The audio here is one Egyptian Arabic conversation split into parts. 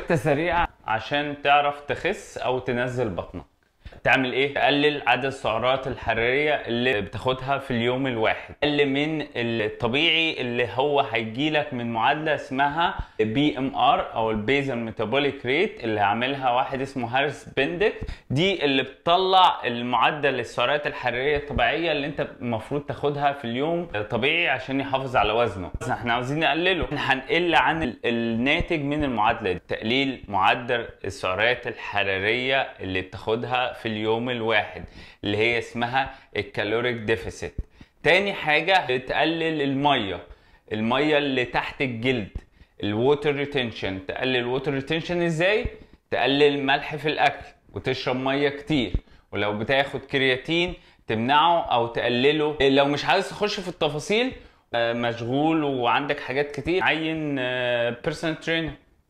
خطة سريعة عشان تعرف تخس او تنزل بطنك تعمل ايه؟ تقلل عدد السعرات الحرارية اللي بتاخدها في اليوم الواحد قلل من الطبيعي اللي هو هيجيلك من معادلة اسمها بي ام ار او البيزل ميتابوليك ريت اللي عاملها واحد اسمه هارس بندك دي اللي بتطلع المعدل السعرات الحرارية الطبيعية اللي انت المفروض تاخدها في اليوم طبيعي عشان يحافظ على وزنه بس احنا عاوزين نقلله احنا هنقل عن ال- الناتج من المعادلة دي تقليل معدل السعرات الحرارية اللي بتاخدها في اليوم الواحد اللي هي اسمها الكالوريك ديفيسيت تاني حاجة تقلل المية المية اللي تحت الجلد الووتر ريتنشن تقلل الووتر ريتنشن ازاي تقلل ملح في الاكل وتشرب ميه كتير ولو بتاخد كرياتين تمنعه او تقلله لو مش عايز تخش في التفاصيل آه، مشغول وعندك حاجات كتير عين بيرسونال ترينر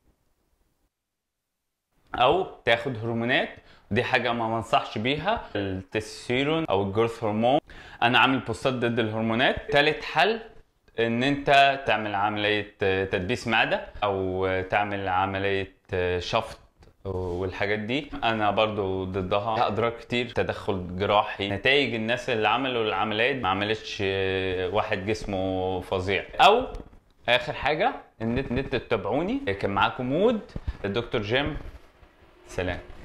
او تاخد هرمونات ودي حاجه ما منصحش بيها التستيرون او الجروث هرمون انا عامل بوستات ضد الهرمونات تالت حل ان انت تعمل عمليه تدبيس معده او تعمل عمليه شفط والحاجات دي انا برضو ضدها لها اضرار كتير تدخل جراحي نتائج الناس اللي عملوا العمليات ما عملتش واحد جسمه فظيع او اخر حاجه ان انتوا تتابعوني كان معاكم مود الدكتور جيم سلام